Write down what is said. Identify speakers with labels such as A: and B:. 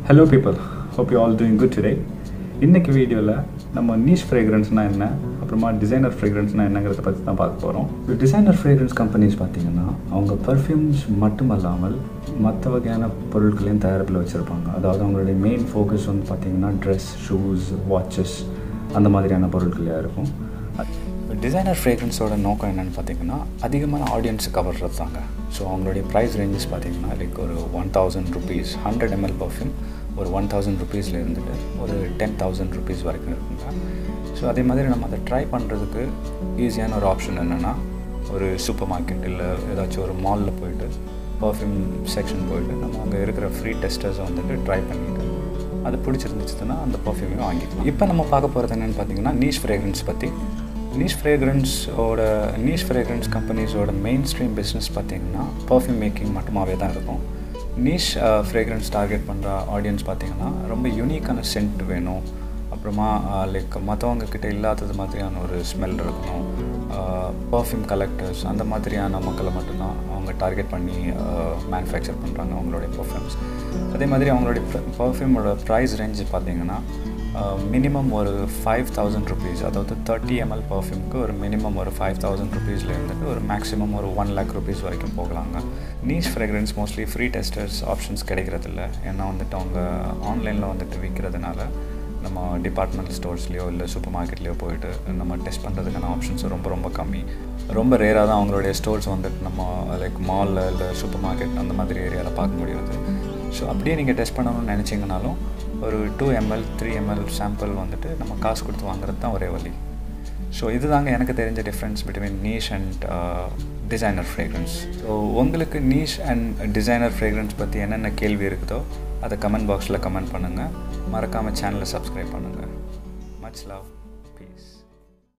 A: hello people hope you all doing good today இன்னைக்கு வீடியோவில் நம்ம நீஷ் ஃப்ரேக்ரன்ஸ்னால் என்ன அப்புறமா டிசைனர் ஃப்ரேக்ரன்ஸ்னால் என்னங்கிறத பற்றி தான் பார்க்க போகிறோம் டிசைனர் ஃப்ரேக்ரன்ஸ் கம்பெனிஸ் பார்த்தீங்கன்னா அவங்க பர்ஃப்யூம்ஸ் மட்டுமல்லாமல் மற்ற வகையான பொருட்களையும் தயாரிப்பில் வச்சுருப்பாங்க அதாவது அவங்களுடைய மெயின் ஃபோக்கஸ் வந்து பார்த்தீங்கன்னா ட்ரெஸ் ஷூஸ் வாட்சஸ் அந்த மாதிரியான பொருட்களையாக இருக்கும் டிசைனர் ஃப்ரேக்ரன்ஸோட நோக்கம் என்னென்னு பார்த்தீங்கன்னா அதிகமான ஆடியன்ஸை கவர்றது தாங்க ஸோ அவங்களுடைய ப்ரைஸ் ரேஞ்சஸ் பார்த்தீங்கன்னா லைக் ஒரு one thousand rupees hundred ML perfume ஒரு ஒன் தௌசண்ட் ருபீஸில் இருந்துட்டு ஒரு டென் தௌசண்ட் ருபீஸ் வரைக்கும் இருக்குங்க ஸோ அதே மாதிரி நம்ம அதை ட்ரை பண்ணுறதுக்கு ஈஸியான ஒரு ஆப்ஷன் என்னென்னா ஒரு சூப்பர் மார்க்கெட் இல்லை ஏதாச்சும் ஒரு மாலில் போயிட்டு பர்ஃப்யூம் செக்ஷன் போயிட்டு நம்ம அங்கே இருக்கிற ஃப்ரீ டெஸ்டர்ஸை வந்துட்டு ட்ரை பண்ணிவிட்டு அது பிடிச்சிருந்துச்சுன்னா அந்த பர்ஃப்யூமே வாங்கிக்கலாம் இப்போ நம்ம பார்க்க போகிறது என்னென்னு பார்த்தீங்கன்னா நீஷ் ஃப்ரேக்ரன்ஸ் பற்றி நீஷ் ஃப்ரேக்ரன்ஸோட நீஷ் ஃப்ரேக்ரன்ஸ் கம்பெனிஸோட மெயின் ஸ்ட்ரீம் பிஸ்னஸ் பார்த்தீங்கன்னா பர்ஃப்யூம் மேக்கிங் மட்டுமாவே தான் இருக்கும் நீஷ் ஃப்ரேக்ரன்ஸ் டார்கெட் பண்ணுற ஆடியன்ஸ் பார்த்தீங்கன்னா ரொம்ப யூனிக்கான சென்ட் வேணும் அப்புறமா லைக் மற்றவங்க கிட்ட இல்லாதது மாதிரியான ஒரு ஸ்மெல் இருக்கணும் பர்ஃப்யூம் கலெக்டர்ஸ் அந்த மாதிரியான மக்களை மட்டும்தான் அவங்க டார்கெட் பண்ணி மேனுஃபேக்சர் பண்ணுறாங்க அவங்களுடைய பர்ஃப்யூம்ஸ் அதே மாதிரி அவங்களுடைய பர்ஃப்யூமோட ப்ரைஸ் ரேஞ்சு பார்த்தீங்கன்னா மினிமம் ஒரு ஃபைவ் தௌசண்ட் ருபீஸ் அதாவது தேர்ட்டி எம்எல் பர்ஃப்யூம்க்கு ஒரு மினிமம் ஒரு ஃபைவ் தௌசண்ட் ருபீஸில் இருந்துட்டு ஒரு மேக்ஸிமம் ஒரு ஒன் லேக் ருபீஸ் வரைக்கும் போகலாங்க niche fragrance mostly free testers options கிடைக்கிறதில்ல ஏன்னா வந்துட்டு அவங்க ஆன்லைனில் வந்துட்டு விற்கிறதுனால நம்ம டிபார்ட்மெண்டல் ஸ்டோர்ஸ்லேயோ இல்லை சூப்பர் மார்க்கெட்லேயோ போயிட்டு நம்ம டெஸ்ட் பண்ணுறதுக்கான ஆப்ஷன்ஸ் ரொம்ப ரொம்ப கம்மி ரொம்ப ரேராக தான் அவங்களுடைய ஸ்டோர்ஸ் வந்துட்டு நம்ம லைக் மாலில் இல்லை சூப்பர் மார்க்கெட் அந்த மாதிரி ஏரியாவில் பார்க்க முடியாது ஸோ அப்படியே நீங்கள் டெஸ்ட் பண்ணணும்னு நினச்சிங்கனாலும் ஒரு two ML three ML sample வந்துட்டு நம்ம காசு கொடுத்து வாங்குறது தான் ஒரே வழி ஸோ இதுதாங்க எனக்கு தெரிஞ்ச difference between niche and designer fragrance so உங்களுக்கு நீஷ் அண்ட் டிசைனர் ஃப்ரேக்ரன்ஸ் பற்றி என்னென்ன கேள்வி இருக்குதோ அதை கமெண்ட் பாக்ஸில் கமெண்ட் பண்ணுங்கள் மறக்காமல் சேனலை சப்ஸ்கிரைப் பண்ணுங்கள் மச் லவ்